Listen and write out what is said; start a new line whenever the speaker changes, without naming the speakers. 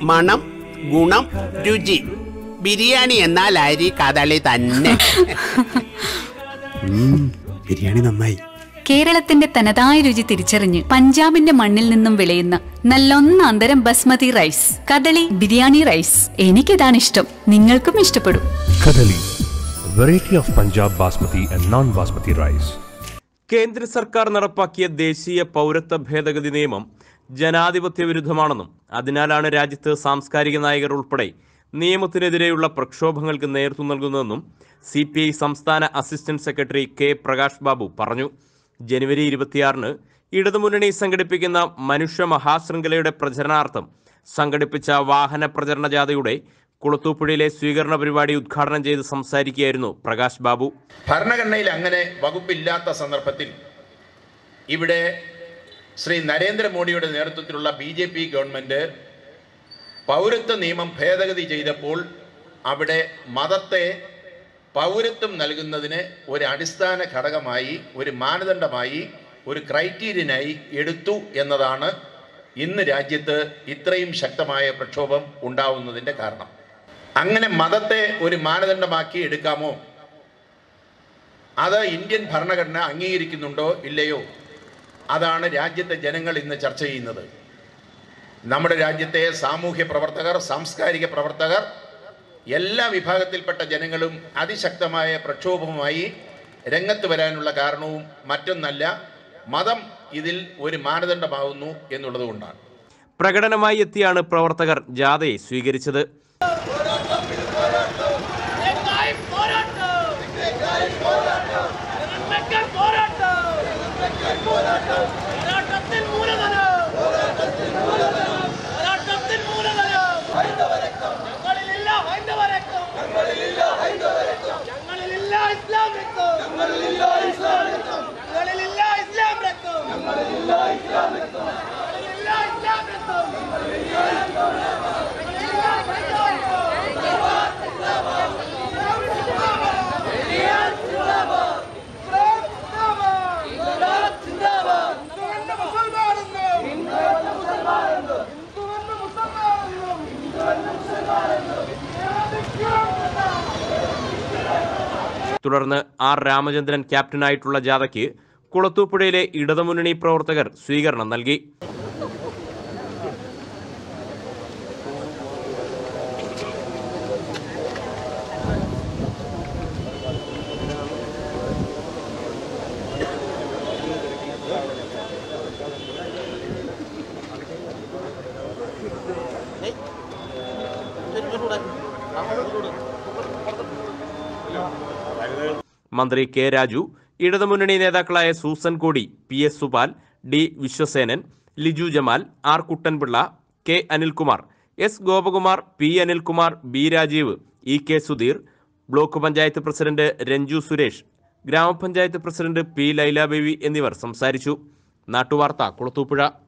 മണം ഗുണം രുചി ബിരിയാണി എന്നാൽ അരി കദളി തന്നെ
ബിരിയാണി നന്നായി
കേരളത്തിന്റെ തനതായ രുചി തിരിച്ചറിഞ്ഞ് പഞ്ചാബിന്റെ മണ്ണിൽ നിന്നും വിളയുന്ന നല്ലൊന്നാന്തരം ബസ്മതി റൈസ് കദളി ബിരിയാണി റൈസ് എനിക്കിതാണ് ഇഷ്ടം നിങ്ങൾക്കും ഇഷ്ടപ്പെടും
Kadali, variety of Punjab basmati and non-basmati rice.
കേന്ദ്ര സർക്കാർ നടപ്പാക്കിയ ദേശീയ പൗരത്വ ഭേദഗതി നിയമം ജനാധിപത്യ വിരുദ്ധമാണെന്നും അതിനാലാണ് രാജ്യത്ത് സാംസ്കാരിക നായകർ ഉൾപ്പെടെ നിയമത്തിനെതിരെയുള്ള പ്രക്ഷോഭങ്ങൾക്ക് നേതൃത്വം നൽകുന്നതെന്നും സി പി ഐ സംസ്ഥാന assistant secretary K Prakash Babu പറഞ്ഞു ജനുവരി ഇരുപത്തിയാറിന് ഇടതുമുന്നണി സംഘടിപ്പിക്കുന്ന മനുഷ്യ മഹാശൃംഖലയുടെ പ്രചരണാർത്ഥം സംഘടിപ്പിച്ച വാഹന പ്രചരണ ജാഥയുടെ കുളത്തൂപ്പുഴയിലെ സ്വീകരണ പരിപാടി ഉദ്ഘാടനം ചെയ്ത് സംസാരിക്കുകയായിരുന്നു പ്രകാശ് ബാബു
ഭരണഘടനയിൽ അങ്ങനെ വകുപ്പില്ലാത്ത സന്ദർഭത്തിൽ ഇവിടെ ശ്രീ നരേന്ദ്രമോദിയുടെ നേതൃത്വത്തിലുള്ള ബി ജെ പി ഗവൺമെൻറ് പൗരത്വ നിയമം ഭേദഗതി ചെയ്തപ്പോൾ അവിടെ മതത്തെ പൗരത്വം നൽകുന്നതിന് ഒരു അടിസ്ഥാന ഘടകമായി ഒരു മാനദണ്ഡമായി ഒരു ക്രൈറ്റീരിയനായി എടുത്തു എന്നതാണ് ഇന്ന് രാജ്യത്ത് ഇത്രയും ശക്തമായ പ്രക്ഷോഭം ഉണ്ടാവുന്നതിൻ്റെ കാരണം അങ്ങനെ മതത്തെ ഒരു മാനദണ്ഡമാക്കി എടുക്കാമോ അത് ഇന്ത്യൻ ഭരണഘടന അംഗീകരിക്കുന്നുണ്ടോ ഇല്ലയോ അതാണ് രാജ്യത്തെ ജനങ്ങൾ ഇന്ന് ചർച്ച ചെയ്യുന്നത് നമ്മുടെ രാജ്യത്തെ സാമൂഹ്യ പ്രവർത്തകർ സാംസ്കാരിക പ്രവർത്തകർ എല്ലാ വിഭാഗത്തിൽപ്പെട്ട ജനങ്ങളും അതിശക്തമായ പ്രക്ഷോഭവുമായി രംഗത്ത് വരാനുള്ള കാരണവും മറ്റൊന്നല്ല മതം ഇതിൽ ഒരു മാനദണ്ഡമാകുന്നു എന്നുള്ളതുകൊണ്ടാണ്
പ്രകടനമായി എത്തിയാണ് പ്രവർത്തകർ ജാഥയെ സ്വീകരിച്ചത് തുടർന്ന് ആർ രാമചന്ദ്രൻ ക്യാപ്റ്റനായിട്ടുള്ള ജാഥയ്ക്ക് കുളത്തൂപ്പുഴയിലെ ഇടതുമുന്നണി പ്രവർത്തകർ സ്വീകരണം നൽകി മന്ത്രി കെ രാജു ഇടതുമുന്നണി നേതാക്കളായ Susan Kodi P S Supal D Viswasenan Liju Jamal R Kuttanpillai K Anilkumar S Gopakumar P Anilkumar B Rajeev E K Sudheer block panchayat president Ranju Suresh ഗ്രാമപഞ്ചായത്ത് പ്രസിഡന്റ് പി ലൈല ബേബി എന്നിവർ സംസാരിച്ചു നാട്ടുവാർത്ത കുളത്തൂപ്പുഴ